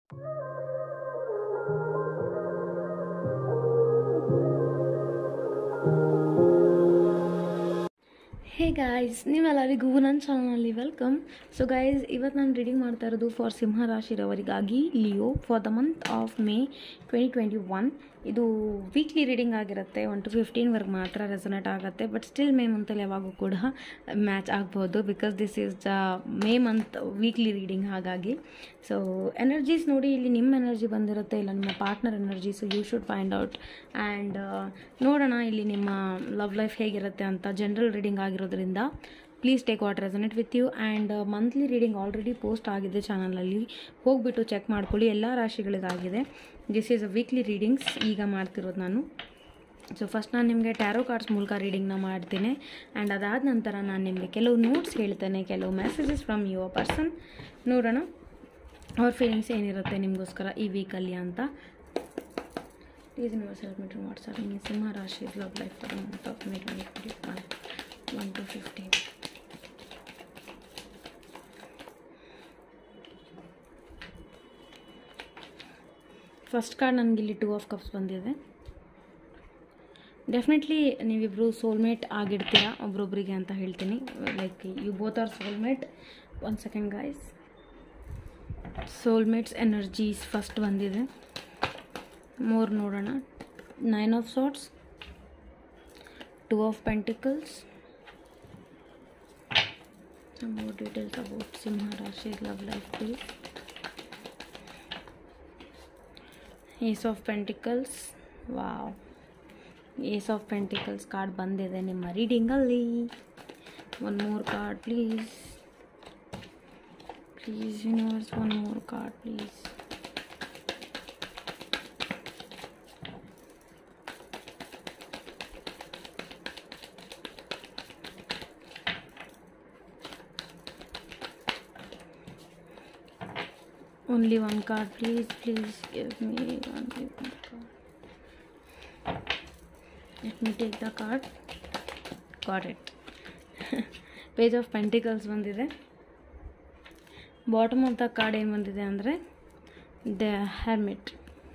hey guys ನೀವೆಲ್ಲರಿಗೂ ನನ್ನ ಚಾನಲಲ್ಲಿ welcome so guys ಇವತ್ತು ನಾನು ರೀಡಿಂಗ್ ಮಾಡ್ತಾ ಇರೋದು ಫಾರ್ ಸಿಂಹ ರಾಶಿರವರಿಗಾಗಿ Leo for the month of May twenty twenty one ಇದು ವೀಕ್ಲಿ ರೀಡಿಂಗ್ ಆಗಿರುತ್ತೆ ಒನ್ ಟು ಫಿಫ್ಟೀನ್ವರೆಗೆ ಮಾತ್ರ ರೆಸನೇಟ್ ಆಗುತ್ತೆ ಬಟ್ ಸ್ಟಿಲ್ ಮೇ ಮಂತಲ್ಲಿ ಯಾವಾಗೂ ಕೂಡ ಮ್ಯಾಚ್ ಆಗ್ಬೋದು because this is the May month weekly reading ಹಾಗಾಗಿ ಸೊ ಎನರ್ಜೀಸ್ ನೋಡಿ ಇಲ್ಲಿ ನಿಮ್ಮ ಎನರ್ಜಿ ಬಂದಿರುತ್ತೆ ಇಲ್ಲ ನಿಮ್ಮ partner energy so you should find out and ನೋಡೋಣ ಇಲ್ಲಿ ನಿಮ್ಮ ಲವ್ ಲೈಫ್ ಹೇಗಿರುತ್ತೆ ಅಂತ ಜನರಲ್ ರೀಡಿಂಗ್ ಆಗಿರೋದ್ರಿಂದ please take what resonate with you and monthly reading already post ಆಗಿದೆ ಚಾನಲಲ್ಲಿ ಹೋಗ್ಬಿಟ್ಟು ಚೆಕ್ ಮಾಡ್ಕೊಳ್ಳಿ ಎಲ್ಲ ರಾಶಿಗಳಿಗಾಗಿದೆ this is a weekly readings ಈಗ ಮಾಡ್ತಿರೋದು ನಾನು ಸೊ ಫಸ್ಟ್ ನಾನು ನಿಮಗೆ ಟ್ಯಾರೋ ಕಾರ್ಡ್ಸ್ ಮೂಲಕ ರೀಡಿಂಗ್ನ ಮಾಡ್ತೀನಿ ಆ್ಯಂಡ್ ಅದಾದ ನಂತರ ನಾನು ನಿಮಗೆ ಕೆಲವು ನೋಟ್ಸ್ ಹೇಳ್ತೇನೆ ಕೆಲವು ಮೆಸೇಜಸ್ ಫ್ರಮ್ ಯುವರ್ ಪರ್ಸನ್ ನೋಡೋಣ ಅವ್ರ ಫೀಲಿಂಗ್ಸ್ ಏನಿರುತ್ತೆ ನಿಮಗೋಸ್ಕರ ಈ ವೀಕಲ್ಲಿ ಅಂತ ಪ್ಲೀಸ್ ಯೂನಿವರ್ಸಲ್ ಮೀಟರ್ ವಾಟ್ಸಪ್ ನಿಮಗೆ ಸಿಂಹ ರಾಶಿ love life for month of May twenty twenty five one to fifteen first card ನನಗಿಲ್ಲಿ ಟೂ ಆಫ್ ಕಪ್ಸ್ ಬಂದಿದೆ ಡೆಫಿನೆಟ್ಲಿ ನೀವಿಬ್ಬರು ಸೋಲ್ಮೇಟ್ ಆಗಿರ್ತೀರಾ ಒಬ್ರೊಬ್ರಿಗೆ ಅಂತ ಹೇಳ್ತೀನಿ like you both are soulmate one second guys soulmates energies first ಬಂದಿದೆ ಮೋರ್ ನೋಡೋಣ nine of swords two of pentacles more details about Simha Rashi love life please Ace of Pentacles wow Ace of Pentacles card ಬಂದಿದೆ ನಿಮ್ಮ ರೀಡಿಂಗಲ್ಲಿ one more card please please universe one more card please only one card please please give me only one card let me take the card got it page of pentacles ಬಂದಿದೆ bottom of the card ಏನು ಬಂದಿದೆ ಅಂದರೆ the hermit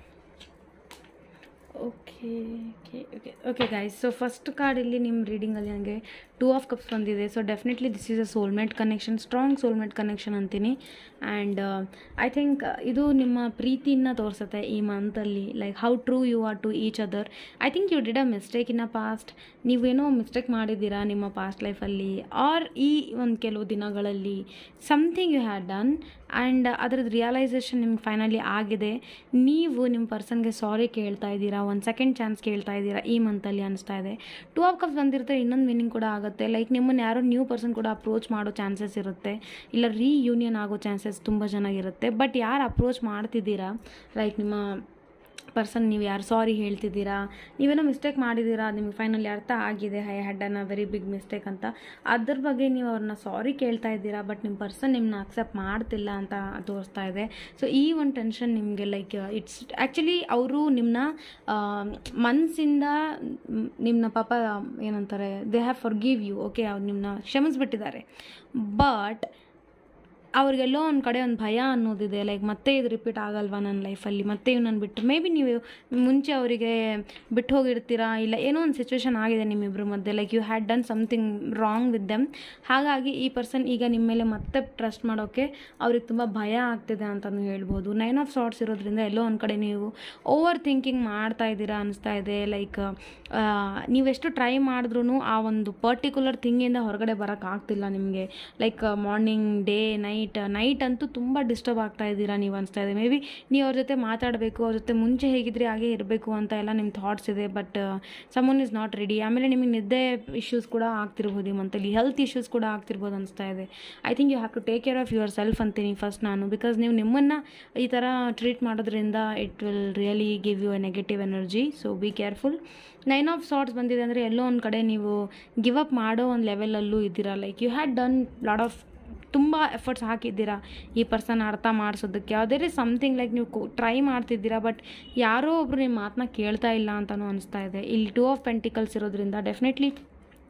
okay okay okay okay guys so first card ಇಲ್ಲಿ ನಿಮ್ಮ ರೀಡಿಂಗಲ್ಲಿ ನನಗೆ two of cups ಬಂದಿದೆ so definitely this is a soulmate connection strong soulmate connection ಅಂತೀನಿ ಆ್ಯಂಡ್ ಐ ಥಿಂಕ್ ಇದು ನಿಮ್ಮ ಪ್ರೀತಿನ ತೋರಿಸುತ್ತೆ ಈ ಮಂತಲ್ಲಿ like how true you are to each other I think you did a mistake in a past ನೀವೇನೋ mistake ಮಾಡಿದ್ದೀರಾ ನಿಮ್ಮ ಪಾಸ್ಟ್ ಲೈಫಲ್ಲಿ ಆರ್ ಈ ಒಂದು ಕೆಲವು ದಿನಗಳಲ್ಲಿ something you had done and ಅದರದ್ದು ರಿಯಲೈಸೇಷನ್ ನಿಮ್ಗೆ ಫೈನಲಿ ಆಗಿದೆ ನೀವು ನಿಮ್ಮ ಪರ್ಸನ್ಗೆ ಸಾರಿ ಕೇಳ್ತಾ ಇದ್ದೀರಾ ಒಂದು ಸೆಕೆಂಡ್ ಚಾನ್ಸ್ ಕೇಳ್ತಾ ಇದ್ದೀರಾ ಈ ಮಂತಲ್ಲಿ ಅನಿಸ್ತಾ ಇದೆ ಟೂ ಆಫ್ ಕಪ್ಸ್ ಬಂದಿರುತ್ತೆ ಇನ್ನೊಂದು ಮೀನಿಂಗ್ ಕೂಡ ಆಗುತ್ತೆ ಲೈಕ್ ನಿಮ್ಮನ್ನು ಯಾರೋ ನ್ಯೂ ಪರ್ಸನ್ ಕೂಡ ಅಪ್ರೋಚ್ ಮಾಡೋ ಚಾನ್ಸಸ್ ಇರುತ್ತೆ ಇಲ್ಲ ರೀಯೂನಿಯನ್ ಆಗೋ ಚಾನ್ಸಸ್ ತುಂಬ ಚೆನ್ನಾಗಿರುತ್ತೆ ಬಟ್ ಯಾರು ಅಪ್ರೋಚ್ ಮಾಡ್ತಿದ್ದೀರಾ ಲೈಕ್ ನಿಮ್ಮ ಪರ್ಸನ್ ನೀವು ಯಾರು ಸಾರಿ ಹೇಳ್ತಿದ್ದೀರಾ ನೀವೇನೋ ಮಿಸ್ಟೇಕ್ ಮಾಡಿದ್ದೀರಾ ನಿಮಗೆ ಫೈನಲಿ ಅರ್ಥ ಆಗಿದೆ ಐ ಹ್ಯಾಡ್ ಅನ್ ಅ ವೆರಿ ಬಿಗ್ ಮಿಸ್ಟೇಕ್ ಅಂತ ಅದ್ರ ಬಗ್ಗೆ ನೀವು ಅವ್ರನ್ನ ಸಾರಿ ಕೇಳ್ತಾ ಇದ್ದೀರಾ ಬಟ್ ನಿಮ್ಮ ಪರ್ಸನ್ ನಿಮ್ಮನ್ನ ಅಕ್ಸೆಪ್ಟ್ ಮಾಡ್ತಿಲ್ಲ ಅಂತ ತೋರಿಸ್ತಾ ಇದೆ ಸೊ ಈ ಒಂದು ಟೆನ್ಷನ್ ನಿಮಗೆ ಲೈಕ್ ಇಟ್ಸ್ ಆ್ಯಕ್ಚುಲಿ ಅವರು ನಿಮ್ಮನ್ನ ಮನಸ್ಸಿಂದ ನಿಮ್ಮನ್ನ ಪಾಪ ಏನಂತಾರೆ they have forgive you okay ಅವ್ರು ನಿಮ್ಮನ್ನ ಕ್ಷಮಿಸ್ಬಿಟ್ಟಿದ್ದಾರೆ ಬಟ್ ಅವ್ರಿಗೆಲ್ಲೋ ಒಂದು ಕಡೆ ಒಂದು ಭಯ ಅನ್ನೋದಿದೆ ಲೈಕ್ ಮತ್ತೆ ಇದು ರಿಪೀಟ್ ಆಗಲ್ವಾ ನನ್ನ ಲೈಫಲ್ಲಿ ಮತ್ತೆ ಇವ್ ನಾನು ಬಿಟ್ಟು ಮೇ ಬಿ ನೀವು ಮುಂಚೆ ಅವರಿಗೆ ಬಿಟ್ಟು ಹೋಗಿರ್ತೀರಾ ಇಲ್ಲ ಏನೋ ಒಂದು ಸಿಚುವೇಶನ್ ಆಗಿದೆ ನಿಮ್ಮಿಬ್ಬರ ಮಧ್ಯೆ like you had done something wrong with them ಹಾಗಾಗಿ ಈ ಪರ್ಸನ್ ಈಗ ನಿಮ್ಮ ಮೇಲೆ ಮತ್ತೆ ಟ್ರಸ್ಟ್ ಮಾಡೋಕ್ಕೆ ಅವ್ರಿಗೆ ತುಂಬ ಭಯ ಆಗ್ತಿದೆ ಅಂತಲೂ ಹೇಳ್ಬೋದು ನೈನ್ ಆಫ್ ಸಾಟ್ಸ್ ಇರೋದ್ರಿಂದ ಎಲ್ಲೋ ಒಂದು ಕಡೆ ನೀವು ಓವರ್ ಥಿಂಕಿಂಗ್ ಮಾಡ್ತಾ ಇದ್ದೀರಾ ಅನಿಸ್ತಾ ಇದೆ ಲೈಕ್ ನೀವೆಷ್ಟು ಟ್ರೈ ಮಾಡಿದ್ರೂ ಆ ಒಂದು ಪರ್ಟಿಕ್ಯುಲರ್ ಥಿಂಗಿಂದ ಹೊರಗಡೆ ಬರೋಕ್ಕಾಗ್ತಿಲ್ಲ ನಿಮಗೆ like morning day night night ಅಂತೂ ತುಂಬ ಡಿಸ್ಟರ್ಬ್ ಆಗ್ತಾ ಇದ್ದೀರಾ ನೀವು ಅನಿಸ್ತಾ ಇದೆ ಮೇ ಬಿ ನೀವು ಅವ್ರ ಜೊತೆ ಮಾತಾಡಬೇಕು ಅವ್ರ ಜೊತೆ ಮುಂಚೆ ಹೇಗಿದ್ರೆ ಹಾಗೆ ಇರಬೇಕು ಅಂತ ಎಲ್ಲ ನಿಮ್ಮ ಥಾಟ್ಸ್ ಇದೆ but someone is not ready ಆಮೇಲೆ ನಿಮಗೆ ನಿದ್ದೆ ಇಶ್ಯೂಸ್ ಕೂಡ ಆಗ್ತಿರ್ಬೋದು ಈ ಮಂತಲ್ಲಿ ಹೆಲ್ತ್ ಇಶ್ಯೂಸ್ ಕೂಡ ಆಗ್ತಿರ್ಬೋದು ಅನಿಸ್ತಾ ಇದೆ I think you have to take care of yourself ಅಂತೀನಿ ಫಸ್ಟ್ ನಾನು ಬಿಕಾಸ್ ನೀವು ನಿಮ್ಮನ್ನು ಈ ಥರ ಟ್ರೀಟ್ ಮಾಡೋದ್ರಿಂದ it will really give you a negative energy so be careful nine of swords ಬಂದಿದೆ ಅಂದರೆ ಎಲ್ಲೋ ಒಂದು ಕಡೆ ನೀವು ಗಿವ್ ಅಪ್ ಮಾಡೋ ಒಂದು ಲೆವೆಲಲ್ಲೂ ಇದ್ದೀರಾ like you had done lot of ತುಂಬ ಎಫರ್ಟ್ಸ್ ಹಾಕಿದ್ದೀರಾ ಈ ಪರ್ಸನ್ ಅರ್ಥ ಮಾಡಿಸೋದಕ್ಕೆ ಯಾವುದೇ ರೀ ಸಮಥಿಂಗ್ ಲೈಕ್ ನೀವು ಟ್ರೈ ಮಾಡ್ತಿದ್ದೀರಾ ಬಟ್ ಯಾರೋ ಒಬ್ಬರು ನಿಮ್ಮ ಮಾತನ್ನ ಕೇಳ್ತಾ ಇಲ್ಲ ಅಂತಲೂ ಅನಿಸ್ತಾ ಇದೆ ಇಲ್ಲಿ ಟೂ ಆಫ್ ಪೆಂಟಿಕಲ್ಸ್ ಇರೋದ್ರಿಂದ definitely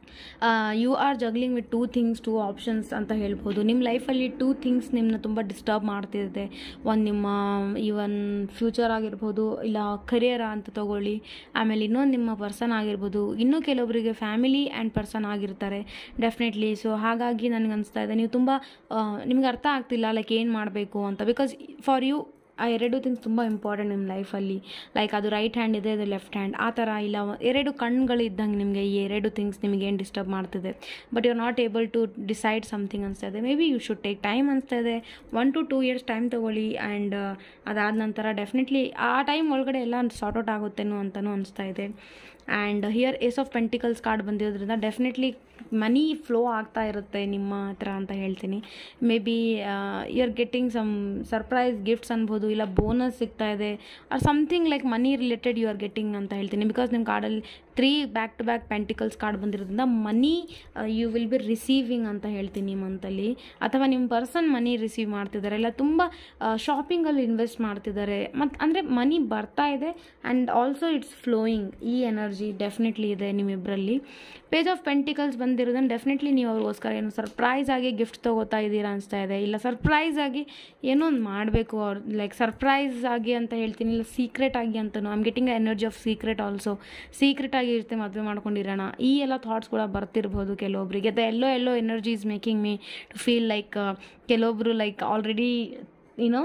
you are juggling with two things two options ಅಂತ ಹೇಳ್ಬೋದು ನಿಮ್ಮ ಲೈಫಲ್ಲಿ ಟೂ ಥಿಂಗ್ಸ್ ನಿಮ್ಮನ್ನ ತುಂಬ ಡಿಸ್ಟರ್ಬ್ ಮಾಡ್ತಿದೆ ಒಂದು ನಿಮ್ಮ ಈವನ್ ಫ್ಯೂಚರ್ ಆಗಿರ್ಬೋದು ಇಲ್ಲ ಕರಿಯರ್ ಅಂತ ತಗೊಳ್ಳಿ ಆಮೇಲೆ ಇನ್ನೊಂದು ನಿಮ್ಮ ಪರ್ಸನ್ ಆಗಿರ್ಬೋದು ಇನ್ನೂ ಕೆಲವೊಬ್ಬರಿಗೆ ಫ್ಯಾಮಿಲಿ ಆ್ಯಂಡ್ ಪರ್ಸನ್ ಆಗಿರ್ತಾರೆ ಡೆಫಿನೆಟ್ಲಿ ಸೊ ಹಾಗಾಗಿ ನನಗೆ ಅನಿಸ್ತಾ ಇದೆ ನೀವು ತುಂಬ ನಿಮ್ಗೆ ಅರ್ಥ ಆಗ್ತಿಲ್ಲ ಲೈಕ್ ಏನು ಮಾಡಬೇಕು ಅಂತ ಬಿಕಾಸ್ ಫಾರ್ ಯು ಆ ಎರಡು ಥಿಂಗ್ಸ್ ತುಂಬ ಇಂಪಾರ್ಟೆಂಟ್ ನಿಮ್ಮ ಲೈಫಲ್ಲಿ ಲೈಕ್ ಅದು ರೈಟ್ ಹ್ಯಾಂಡ್ ಇದೆ ಅದು ಲೆಫ್ಟ್ ಹ್ಯಾಂಡ್ ಆ ಥರ ಇಲ್ಲ ಎರಡು ಕಣ್ಗಳಿದ್ದಂಗೆ ನಿಮಗೆ ಈ ಎರಡು ಥಿಂಗ್ಸ್ ನಿಮಗೆ ಏನು ಡಿಸ್ಟರ್ಬ್ ಮಾಡ್ತಿದೆ but you are not able to decide something ಅನಿಸ್ತಾ ಇದೆ maybe you should take time ಅನಿಸ್ತಾ ಇದೆ one to two years time ತೊಗೊಳ್ಳಿ ಆ್ಯಂಡ್ ಅದಾದ ನಂತರ ಡೆಫಿನೆಟ್ಲಿ ಆ ಟೈಮ್ ಒಳಗಡೆ ಎಲ್ಲ ಸಾರ್ಟ್ ಔಟ್ ಆಗುತ್ತೇನೋ ಅಂತಲೂ ಅನಿಸ್ತಾ ಇದೆ and here ace of pentacles card ಬಂದಿರೋದ್ರಿಂದ ಡೆಫಿನೆಟ್ಲಿ ಮನಿ ಫ್ಲೋ ಆಗ್ತಾ ಇರುತ್ತೆ ನಿಮ್ಮ ಹತ್ರ ಅಂತ ಹೇಳ್ತೀನಿ maybe you are getting some surprise gifts ಅನ್ಬೋದು ಇಲ್ಲ ಬೋನಸ್ ಸಿಗ್ತಾ ಇದೆ or something like money related you are getting ಅಂತ ಹೇಳ್ತೀನಿ ಬಿಕಾಸ್ ನಿಮ್ಮ ಕಾರ್ಡಲ್ಲಿ three back to back pentacles card ಬಂದಿರೋದ್ರಿಂದ money you will be receiving ಅಂತ ಹೇಳ್ತೀನಿ ಈ ಮಂತಲ್ಲಿ ಅಥವಾ ನಿಮ್ಮ ಪರ್ಸನ್ ಮನಿ ರಿಸೀವ್ ಮಾಡ್ತಿದ್ದಾರೆ ಇಲ್ಲ ತುಂಬ ಶಾಪಿಂಗಲ್ಲಿ ಇನ್ವೆಸ್ಟ್ ಮಾಡ್ತಿದ್ದಾರೆ ಮತ್ತು ಅಂದರೆ ಮನಿ ಬರ್ತಾ ಇದೆ ಆ್ಯಂಡ್ ಆಲ್ಸೋ ಇಟ್ಸ್ ಫ್ಲೋಯಿಂಗ್ ಈ ಎನರ್ಜಿ ಡೆಫಿನೆಟ್ಲಿ ಇದೆ ನಿಮ್ಮಿಬ್ಬರಲ್ಲಿ ಪೇಜ್ ಆಫ್ ಪೆಂಟಿಕಲ್ಸ್ ಬಂದಿರೋದನ್ನು ಡೆಫಿನೆಟ್ಲಿ ನೀವು ಅವ್ರಿಗೋಸ್ಕರ ಏನು ಸರ್ಪ್ರೈಸ್ ಆಗಿ ಗಿಫ್ಟ್ ತೊಗೋತಾ ಇದ್ದೀರಾ ಅನಿಸ್ತಾ ಇದೆ ಇಲ್ಲ ಸರ್ಪ್ರೈಸ್ ಆಗಿ ಏನೋ ಒಂದು ಮಾಡಬೇಕು ಅವ್ರು ಲೈಕ್ ಸರ್ಪ್ರೈಸ್ ಆಗಿ ಅಂತ ಹೇಳ್ತೀನಿ ಇಲ್ಲ ಸೀಕ್ರೆಟ್ ಆಗಿ ಅಂತನೂ I'm getting energy of secret also secret ಆಗಿ ಇರುತ್ತೆ ಮದುವೆ ಮಾಡ್ಕೊಂಡಿರೋಣ ಈ ಎಲ್ಲ ಥಾಟ್ಸ್ ಕೂಡ ಬರ್ತಿರ್ಬೋದು ಕೆಲವೊಬ್ಬರಿಗೆ ದ ಎಲ್ಲೋ ಎಲ್ಲೋ energy is making me to feel like ಕೆಲವೊಬ್ಬರು ಲೈಕ್ ಆಲ್ರೆಡಿ ಏನೋ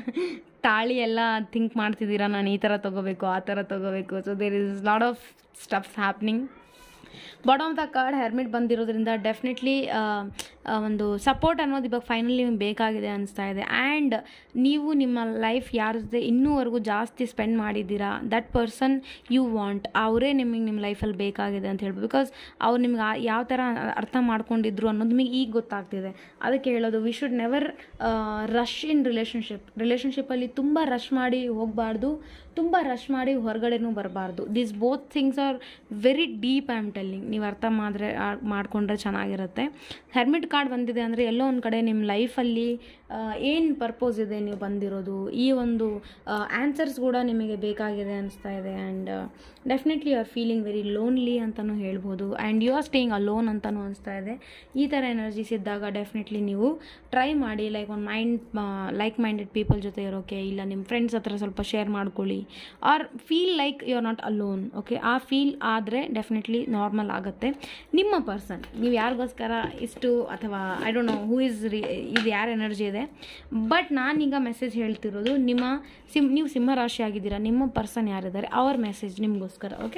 ತಾಳಿ ಎಲ್ಲ ಥಿಂಕ್ ಮಾಡ್ತಿದ್ದೀರಾ ನಾನು ಈ ಥರ ತೊಗೋಬೇಕು ಆ ಥರ ತೊಗೋಬೇಕು so there is lot of stuffs happening bottom of the card hermit ಬಂದಿರೋದ್ರಿಂದ ಡೆಫಿನೆಟ್ಲಿ ಒಂದು ಸಪೋರ್ಟ್ ಅನ್ನೋದು ಇವಾಗ ಫೈನಲಿ ನಿಮ್ಗೆ ಬೇಕಾಗಿದೆ ಅನಿಸ್ತಾ ಇದೆ ಆ್ಯಂಡ್ ನೀವು ನಿಮ್ಮ ಲೈಫ್ ಯಾರ ಜೊತೆ ಇನ್ನೂವರೆಗೂ ಜಾಸ್ತಿ ಸ್ಪೆಂಡ್ ಮಾಡಿದ್ದೀರಾ ದಟ್ ಪರ್ಸನ್ ಯು ವಾಂಟ್ ಅವರೇ ನಿಮಗೆ ನಿಮ್ಮ ಲೈಫಲ್ಲಿ ಬೇಕಾಗಿದೆ ಅಂತ ಹೇಳ್ಬೋದು ಬಿಕಾಸ್ ಅವ್ರು ನಿಮ್ಗೆ ಯಾವ ಥರ ಅರ್ಥ ಮಾಡ್ಕೊಂಡಿದ್ರು ಅನ್ನೋದು ನಿಮಗೆ ಈಗ ಗೊತ್ತಾಗ್ತಿದೆ ಅದಕ್ಕೆ ಹೇಳೋದು we should never rush in relationship ರಿಲೇಷನ್ಶಿಪ್ಪಲ್ಲಿ ತುಂಬ ರಶ್ ಮಾಡಿ ಹೋಗಬಾರ್ದು ತುಂಬ ರಶ್ ಮಾಡಿ ಹೊರಗಡೆನೂ ಬರಬಾರ್ದು this both things are very deep I am telling ನೀವು ಅರ್ಥ ಮಾಡಿದ್ರೆ ಮಾಡಿಕೊಂಡ್ರೆ ಚೆನ್ನಾಗಿರುತ್ತೆ ಹೆರ್ಮಿಟ್ ಕಾರ್ಡ್ ಬಂದಿದೆ ಅಂದರೆ ಎಲ್ಲೋ ಒಂದು ಕಡೆ ನಿಮ್ಮ ಲೈಫಲ್ಲಿ ಏನು ಪರ್ಪೋಸ್ ಇದೆ ನೀವು ಬಂದಿರೋದು ಈ ಒಂದು ಆನ್ಸರ್ಸ್ ಕೂಡ ನಿಮಗೆ ಬೇಕಾಗಿದೆ ಅನಿಸ್ತಾ ಇದೆ and definitely you are feeling very lonely ಅಂತಲೂ ಹೇಳ್ಬೋದು and you are staying alone ಅಂತಲೂ ಅನಿಸ್ತಾ ಇದೆ ಈ ಥರ ಎನರ್ಜೀಸ್ ಇದ್ದಾಗ ಡೆಫಿನೆಟ್ಲಿ ನೀವು ಟ್ರೈ ಮಾಡಿ ಲೈಕ್ ಒಂದು ಮೈಂಡ್ ಲೈಕ್ ಮೈಂಡೆಡ್ ಪೀಪಲ್ ಜೊತೆ ಇರೋಕೆ ಇಲ್ಲ ನಿಮ್ಮ ಫ್ರೆಂಡ್ಸ್ ಹತ್ರ ಸ್ವಲ್ಪ ಶೇರ್ ಮಾಡ್ಕೊಳ್ಳಿ or feel like you are not alone okay ಆ ಫೀಲ್ ಆದರೆ ಡೆಫಿನೆಟ್ಲಿ ನಾರ್ಮಲ್ ಆಗುತ್ತೆ ನಿಮ್ಮ ಪರ್ಸನ್ ನೀವು ಯಾರಿಗೋಸ್ಕರ ಇಷ್ಟು ಅಥವಾ I don't know who is ರಿ ಇದು ಯಾರ ಎನರ್ಜಿ ಇದೆ ಬಟ್ ನಾನೀಗ ಮೆಸೇಜ್ ಹೇಳ್ತಿರೋದು ನಿಮ್ಮ ಸಿಮ್ ನೀವು ಸಿಂಹರಾಶಿ ಆಗಿದ್ದೀರಾ ನಿಮ್ಮ ಪರ್ಸನ್ ಯಾರಿದ್ದಾರೆ ಅವ್ರ ಮೆಸೇಜ್ ನಿಮಗೋಸ್ಕರ okay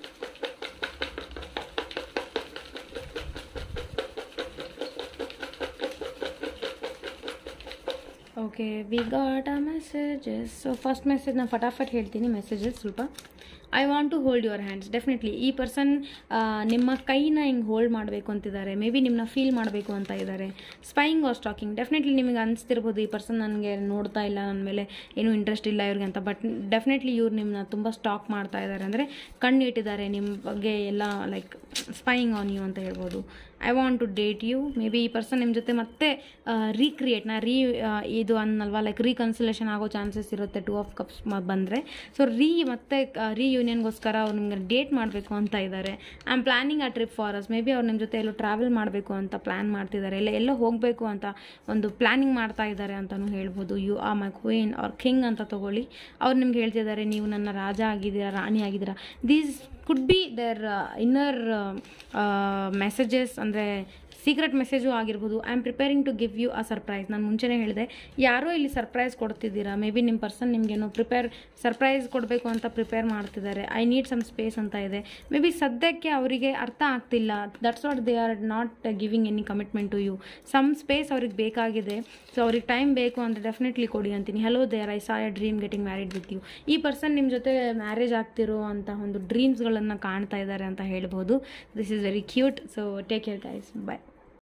okay we got a messages so first message ನಾನು ಫಟಾಫಟ್ ಹೇಳ್ತೀನಿ ಮೆಸೇಜಸ್ ಸ್ವಲ್ಪ I want to hold your hands definitely ಈ ಪರ್ಸನ್ ನಿಮ್ಮ ಕೈನ ಹಿಂಗೆ ಹೋಲ್ಡ್ ಮಾಡಬೇಕು ಅಂತಿದ್ದಾರೆ ಮೇ ಬಿ ನಿಮ್ಮನ್ನ ಫೀಲ್ ಮಾಡಬೇಕು ಅಂತ ಇದ್ದಾರೆ ಸ್ಪೈಯಿಂಗ್ ಆರ್ ಸ್ಟಾಕಿಂಗ್ ಡೆಫಿನೆಟ್ಲಿ ನಿಮಗೆ ಅನಿಸ್ತಿರ್ಬೋದು ಈ ಪರ್ಸನ್ ನನಗೆ ನೋಡ್ತಾ ಇಲ್ಲ ನನ್ನ ಮೇಲೆ ಏನೂ ಇಂಟ್ರೆಸ್ಟ್ ಇಲ್ಲ ಇವ್ರಿಗೆ ಅಂತ ಬಟ್ ಡೆಫಿನೆಟ್ಲಿ ಇವ್ರು ನಿಮ್ಮನ್ನ ತುಂಬ ಸ್ಟಾಕ್ ಮಾಡ್ತಾ ಇದ್ದಾರೆ ಅಂದರೆ ಕಣ್ಣು ಇಟ್ಟಿದ್ದಾರೆ ನಿಮ್ಮ ಬಗ್ಗೆ ಎಲ್ಲ ಲೈಕ್ ಸ್ಪೈಯಿಂಗ್ ಆನ್ ಯು ಅಂತ ಹೇಳ್ಬೋದು I want to date you maybe ಈ ಪರ್ಸನ್ ನಿಮ್ಮ ಜೊತೆ ಮತ್ತೆ ರೀಕ್ರಿಯೇಟ್ ನಾ ರೀ ಇದು ಅನ್ನಲ್ವಾ ಲೈಕ್ ರೀಕನ್ಸಿಲೇಷನ್ ಆಗೋ ಚಾನ್ಸಸ್ ಇರುತ್ತೆ ಟೂ ಆಫ್ ಕಪ್ಸ್ ಬಂದರೆ ಸೊ ರೀ ಮತ್ತೆ ರೀಯೂನಿಯನ್ಗೋಸ್ಕರ ಅವ್ರು ನಿಮ್ಗೆ ಡೇಟ್ ಮಾಡಬೇಕು ಅಂತ ಇದ್ದಾರೆ I am planning a trip for us maybe ಅವ್ರು ನಿಮ್ಮ ಜೊತೆ ಎಲ್ಲೋ ಟ್ರಾವೆಲ್ ಮಾಡಬೇಕು ಅಂತ ಪ್ಲ್ಯಾನ್ ಮಾಡ್ತಿದ್ದಾರೆ ಇಲ್ಲ ಎಲ್ಲೋ ಹೋಗಬೇಕು ಅಂತ ಒಂದು ಪ್ಲ್ಯಾನಿಂಗ್ ಮಾಡ್ತಾ ಇದ್ದಾರೆ ಅಂತಲೂ ಹೇಳ್ಬೋದು ಯು ಆ ಮೈ ಕ್ವೀನ್ ಅವ್ರ ಕಿಂಗ್ ಅಂತ ತಗೊಳ್ಳಿ ಅವ್ರು ನಿಮ್ಗೆ ಹೇಳ್ತಿದ್ದಾರೆ ನೀವು ನನ್ನ ರಾಜ ಆಗಿದ್ದೀರಾ ರಾಣಿ ಆಗಿದ್ದೀರಾ these could be their inner messages ಅಂದರೆ ಸೀಕ್ರೆಟ್ ಮೆಸೇಜು ಆಗಿರ್ಬೋದು I am preparing to give you a surprise ನಾನು ಮುಂಚೆನೇ ಹೇಳಿದೆ ಯಾರೋ ಇಲ್ಲಿ ಸರ್ಪ್ರೈಸ್ ಕೊಡ್ತಿದ್ದೀರಾ ಮೇ ಬಿ ನಿಮ್ಮ ಪರ್ಸನ್ ನಿಮಗೇನೋ ಪ್ರಿಪೇರ್ ಸರ್ಪ್ರೈಸ್ ಕೊಡಬೇಕು ಅಂತ ಪ್ರಿಪೇರ್ ಮಾಡ್ತಿದ್ದಾರೆ ಐ ನೀಡ್ ಸಮ್ ಸ್ಪೇಸ್ ಅಂತ ಇದೆ ಮೇ ಬಿ ಸದ್ಯಕ್ಕೆ ಅವರಿಗೆ ಅರ್ಥ ಆಗ್ತಿಲ್ಲ that's what they are not giving any commitment to you some space ಅವ್ರಿಗೆ ಬೇಕಾಗಿದೆ ಸೊ ಅವ್ರಿಗೆ ಟೈಮ್ ಬೇಕು ಅಂದರೆ ಡೆಫಿನೆಟ್ಲಿ ಕೊಡಿ ಅಂತೀನಿ hello there I saw a dream getting married with you ಈ ಪರ್ಸನ್ ನಿಮ್ಮ ಜೊತೆ ಮ್ಯಾರೇಜ್ ಆಗ್ತಿರೋ ಅಂತ ಒಂದು ಡ್ರೀಮ್ಸ್ಗಳನ್ನು ಕಾಣ್ತಾ ಇದ್ದಾರೆ ಅಂತ ಹೇಳ್ಬೋದು this is very cute so take care guys bye